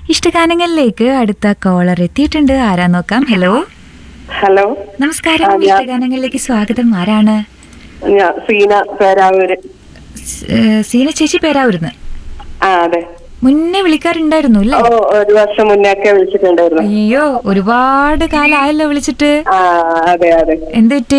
ഇഷ്ടഗാനങ്ങളിലേക്ക് അടുത്ത കോളർ എത്തിയിട്ടുണ്ട് ആരാ നോക്കാം ഹലോ ഹലോ നമസ്കാരം ആ, ഞാൻ- ഇഷ്ടഗാനങ്ങളിലേക്ക് സ്വാഗതം ആരാണ് ഞാൻ സീന പേരാവൂര് സ്- ഏ, സീന ചേച്ചി പേരാവൂരുന്ന് ആ അതെ മുന്നേ വിളിക്കാറുണ്ടായിരുന്നു ഓ അല്ലേ ഒരു വർഷം മുന്നേ ഒക്കെ വിളിച്ചിട്ടുണ്ടായിരുന്നു അയ്യോ ഒരുപാട് കാലമായല്ലോ വിളിച്ചിട്ട് ആ അതെ അതെ എന്ത് പറ്റി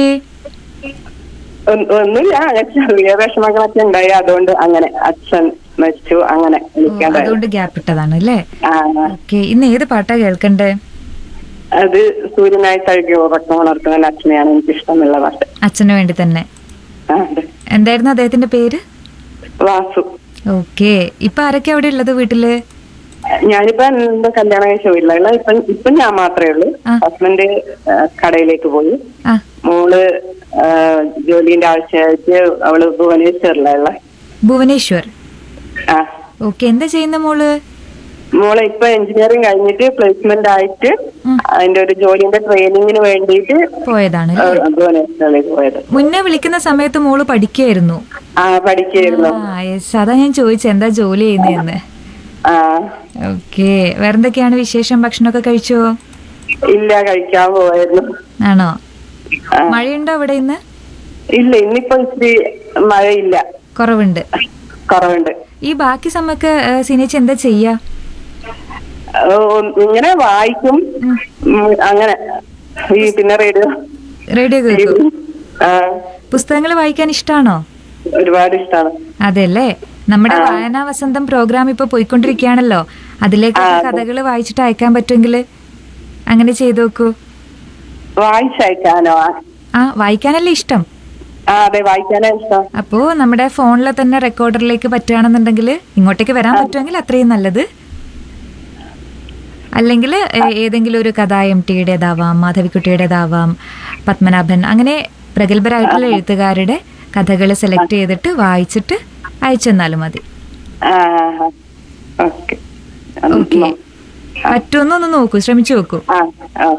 ഒ- ഒന്നുമില്ല അങ്ങനെ ചെറിയ വിഷമങ്ങളൊക്കെ ഉണ്ടായി അതുകൊണ്ട് അങ്ങനെ അച്ഛൻ മരിച്ചു അങ്ങനെ ഓ, വിളിക്കാണ്ടായി അതുകൊണ്ട് ഗ്യാപ്പ് ഇട്ടതാണ് അല്ലേ ആ ഓക്കെ ഇന്ന് ഏത് പാട്ടാ കേൾക്കണ്ടേ അത് സൂര്യനായി തഴുകി ഉറക്കം ഉണർത്തുന്ന അച്ഛനെയാണ് എനിക്ക് ഇഷ്ടമുള്ള പാട്ട് അച്ഛന് വേണ്ടി തന്നെ ആ, അതെ എന്തായിരുന്നു അദ്ദേഹത്തിന്റെ പേര് വാസു ഓക്കെ ഇപ്പൊ ആരൊക്കെ അവിടെ ഉള്ളത് വീട്ടില് ഞാനിപ്പോ എന്റെ കല്യാണം കഴിച്ച വീട്ടിലുള്ള ഇപ്പൊ ഇപ്പൊ ഞാൻ മാത്രമേ ഉള്ളൂ ആ. ഹസ്ബൻഡ് ആ, കടയിലേക്ക് പോയി ആ മോള് ആ, ജോലിന്റെ ആവശ്യമായിട്ട് അവള് ഭുവനേശ്വറിലുള്ള ഭുവനേശ്വർ ആ ഓക്കെ എന്താ ചെയ്യുന്ന മോള് മോളെ ഇപ്പൊ എഞ്ചിനീയറിംഗ് കഴിഞ്ഞിട്ട് പ്ലേസ്മെന്റ് ആയിട്ട് ഉം. അതിന്റെ ഒരു ജോലിന്റെ ട്രെയിനിങ്ങിന് വേണ്ടിയിട്ട് പോയതാണ് ആ, അല്ലേ ഭുവനേശ്വറിലേക്ക് പോയത് മുന്നേ വിളിക്കുന്ന സമയത്ത് മോള് പഠിക്കായിരുന്നു ആ പഠിക്കായിരുന്നു ആ യെസ് അതാ ഞാൻ ചോദിച്ചത് എന്താ ജോലി ചെയ്യുന്നതെന്ന് ആ ഓക്കെ വേറെന്തൊക്കെയാണ് വിശേഷം ഭക്ഷണമൊക്കെ കഴിച്ചോ ഇല്ല കഴിക്കാൻ പോവായിരുന്നു ആണോ ആ. മഴയുണ്ടോ അവിടെ ഇന്ന് ഇല്ല ഇന്നിപ്പോ ഇച്ചിരി മഴയില്ല കുറവുണ്ട് കുറവുണ്ട് ഈ ബാക്കി സമയൊക്കെ സിനേച്ചി എന്താ ചെയ്യാ ഓ, ഇങ്ങനെ വായിക്കും ഉം, അങ്ങനെ ഈ പിന്നെ റേഡിയോ റേഡിയോ കേൾക്കൂ ആ പുസ്തകങ്ങൾ വായിക്കാൻ ഇഷ്ടാണോ ഒരുപാട് ഇഷ്ടമാണ് അതെല്ലേ നമ്മുടെ വായനാ വസന്തം പ്രോഗ്രാം ഇപ്പൊ പോയിക്കൊണ്ടിരിക്കുകയാണല്ലോ അതിലേക്ക് കഥകൾ വായിച്ചിട്ട് അയക്കാൻ പറ്റുമെങ്കിൽ അങ്ങനെ ചെയ്തു നോക്കൂ വായിച്ചയക്കാനോ ആ വായിക്കാനല്ലേ ഇഷ്ടം ആ അതെ വായിക്കാനാ ഇഷ്ടം അപ്പോ നമ്മുടെ ഫോണിലെ തന്നെ റെക്കോർഡറിലേക്ക് പറ്റുകയാണെന്നുണ്ടെങ്കിൽ ഇങ്ങോട്ടേക്ക് വരാൻ പറ്റുമെങ്കിൽ അത്രയും നല്ലത് അല്ലെങ്കിൽ ഏതെങ്കിലും ഒരു കഥ എം ടിയുടേതാവാം മാധവിക്കുട്ടിയുടേതാവാം പത്മനാഭൻ അങ്ങനെ പ്രഗത്ഭരായിട്ടുള്ള എഴുത്തുകാരുടെ കഥകൾ സെലക്ട് ചെയ്തിട്ട് വായിച്ചിട്ട് അയച്ചു തന്നാലും മതി ആ ഓക്കെ ഓക്കെ പറ്റുമെന്നൊന്ന് നോക്കൂ ശ്രമിച്ചു നോക്കൂ ആ ആ